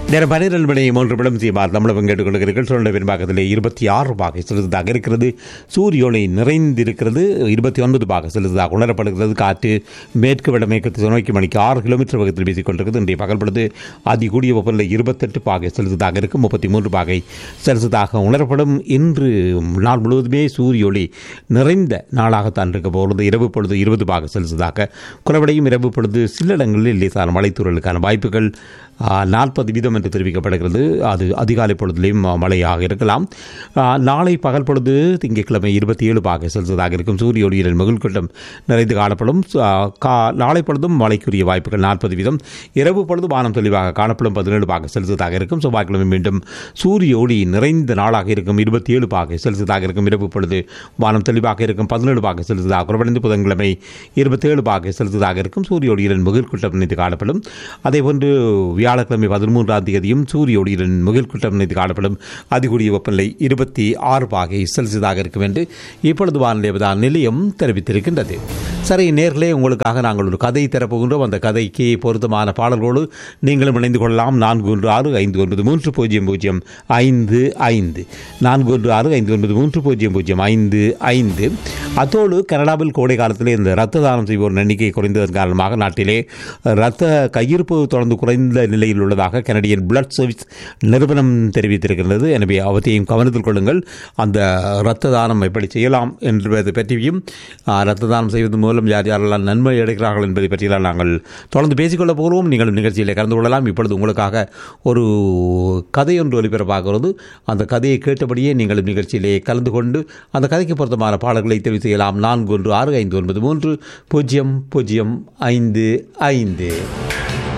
நேரம் பன்னிரண்டு மணி மூன்று நிமிடம் சீமார் தமிழகம் கேட்டுக்கொண்டிருக்கிறீர்கள் சுரண்ட பின்பாகத்திலே இருபத்தி ஆறு பாகை செலுத்ததாக இருக்கிறது சூரிய ஒளி நிறைந்திருக்கிறது இருபத்தி ஒன்பது பாகை செலுத்ததாக உணரப்படுகிறது காற்று மேற்கு வடமேற்கு நோக்கி மணிக்கு ஆறு கிலோமீட்டர் வேகத்தில் வீசிக் கொண்டிருக்கிறது இன்றைய பகல் பொழுது அதிகூடிய வெப்பநிலை இருபத்தெட்டு பாகை செலுத்ததாக இருக்கும் முப்பத்தி மூன்று பாகை செலுத்ததாக உணரப்படும் இன்று நாள் முழுவதுமே சூரிய ஒளி நிறைந்த நாளாகத்தான் இருக்க போகிறது இரவு பொழுது இருபது பாகை செலுத்ததாக குறைவடையும் இரவு பொழுது சில இடங்களில் லேசான மழைத்தூரலுக்கான வாய்ப்புகள் நாற்பது வீதம் என்று தெரிவிக்கப்படுகிறது அது அதிகாலை பொழுதிலையும் மழையாக இருக்கலாம் ஆ, நாளை பகல் பொழுது திங்கட்கிழமை இருபத்தி ஏழு பாகை செல்சியஸாக இருக்கும் சூரிய ஒளியின் மகிழ் கூட்டம் நிறைந்து காணப்படும் ஆ, கா நாளை பொழுதும் மழைக்குரிய வாய்ப்புகள் நாற்பது வீதம் இரவு பொழுது வானம் தெளிவாக காணப்படும் பதினேழு பாகை செல்சியஸாக இருக்கும் செவ்வாய்க்கிழமை மீண்டும் சூரிய ஒளி நிறைந்த நாளாக இருக்கும் இருபத்தி ஏழு பாகை செல்சியஸாக இருக்கும் இரவு பொழுது வானம் தெளிவாக இருக்கும் பதினேழு பாகை செல்சியஸாக குறைவடைந்து புதன்கிழமை இருபத்தேழு பாகை செல்சியஸாக இருக்கும் சூரிய ஒளியின் முகில் கூட்டம் நினைத்து காணப்படும் அதேபோன்று வியாழக்கிழமை பதிமூன்றாம் தேதியும் சூரிய ஒளியின் முகில் கூட்டம் நினைத்து காணப்படும் அதிகூடிய வெப்பநிலை இருபத்தி ஆறு பாகை செல்சியஸாக இருக்கும் என்று இப்பொழுது வானிலை விதான் நிலையம் தெரிவித்திருக்கின்றது சரி நேர்களே உங்களுக்காக நாங்கள் ஒரு கதை தரப்போகின்றோம் அந்த கதைக்கு பொருத்தமான பாடல்களோடு நீங்களும் இணைந்து கொள்ளலாம் நான்கு ஒன்று ஆறு ஐந்து ஒன்பது மூன்று பூஜ்ஜியம் பூஜ்ஜியம் ஐந்து ஐந்து நான்கு ஒன்று ஆறு ஐந்து ஒன்பது மூன்று பூஜ்ஜியம் பூஜ்ஜியம் ஐந்து ஐந்து அத்தோடு கனடாவில் கோடை காலத்திலே இந்த ரத்த தானம் செய்வோர் எண்ணிக்கை குறைந்ததன் காரணமாக நாட்டிலே ரத்த கையிருப்பு தொடர்ந்து குறைந்த நிலையில் உள்ளதாக கனடியன் பிளட் சர்வீஸ் நிறுவனம் தெரிவித்திருக்கிறது எனவே அவற்றையும் கவனத்தில் கொள்ளுங்கள் அந்த இரத்த தானம் எப்படி செய்யலாம் என்பதை பற்றியும் ஆ, இரத்த தானம் செய்வது மூலம் யார் யாரெல்லாம் நன்மை அடைகிறார்கள் என்பதை பற்றியெல்லாம் நாங்கள் தொடர்ந்து பேசிக்கொள்ள போகிறோம் நீங்கள் நிகழ்ச்சியில் கலந்து கொள்ளலாம் இப்பொழுது உங்களுக்காக ஒரு கதை ஒன்று ஒலிபரப்பாகிறது அந்த கதையை கேட்டபடியே நீங்கள் நிகழ்ச்சியிலே கலந்து கொண்டு அந்த கதைக்கு பொருத்தமான பாடல்களை தெரிவு செய்யலாம் நான்கு ஒன்று ஆறு ஐந்து ஒன்பது மூன்று பூஜ்ஜியம் பூஜ்ஜியம் ஐந்து ஐந்து